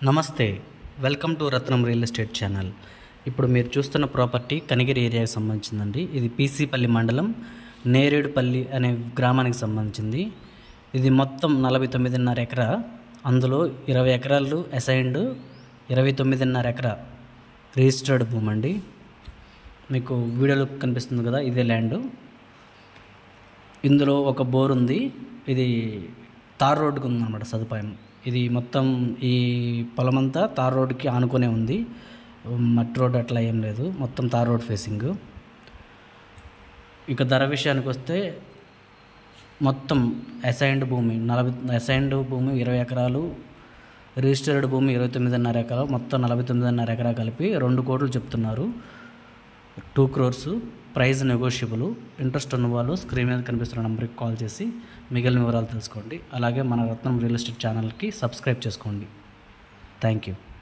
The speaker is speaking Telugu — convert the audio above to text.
నమస్తే welcome to Ratnam real estate channel ఇప్పుడు మీరు చూస్తున్న ప్రాపర్టీ కనిగిరి ఏరియాకి సంబంధించిందండి ఇది పీసీపల్లి మండలం నేరేడుపల్లి అనే గ్రామానికి సంబంధించింది ఇది మొత్తం నలభై తొమ్మిదిన్నర ఎకరా అందులో ఇరవై ఎకరాలు అసైన్డ్ ఇరవై తొమ్మిదిన్నర ఎకరా రిజిస్టర్డ్ భూమి అండి మీకు వీడియోలో కనిపిస్తుంది కదా ఇదే ల్యాండ్ ఇందులో ఒక బోర్ ఉంది ఇది తార్ రోడ్డుకు ఉందన్నమాట సదుపాయం ఇది మొత్తం ఈ పొలం అంతా తార్ రోడ్డుకి ఆనుకునే ఉంది మట్టి రోడ్ అట్లా ఏం లేదు మొత్తం తార్ రోడ్ ఫేసింగ్ ఇక ధర విషయానికి వస్తే మొత్తం అసైన్డ్ భూమి నలభై అసైన్డ్ భూమి ఇరవై ఎకరాలు రిజిస్టర్డ్ భూమి ఇరవై తొమ్మిదిన్నర ఎకరాలు మొత్తం నలభై తొమ్మిదిన్నర ఎకరా కలిపి రెండు కోట్లు చెప్తున్నారు two crores price negotiable interest ఉన్న వాళ్ళు స్క్రీన్ మీద కనిపిస్తున్న నెంబర్కి కాల్ చేసి మిగిలిన వివరాలు తెలుసుకోండి అలాగే మన రత్నం రియల్ ఎస్టేట్ ఛానల్కి సబ్స్క్రైబ్ చేసుకోండి థ్యాంక్ యూ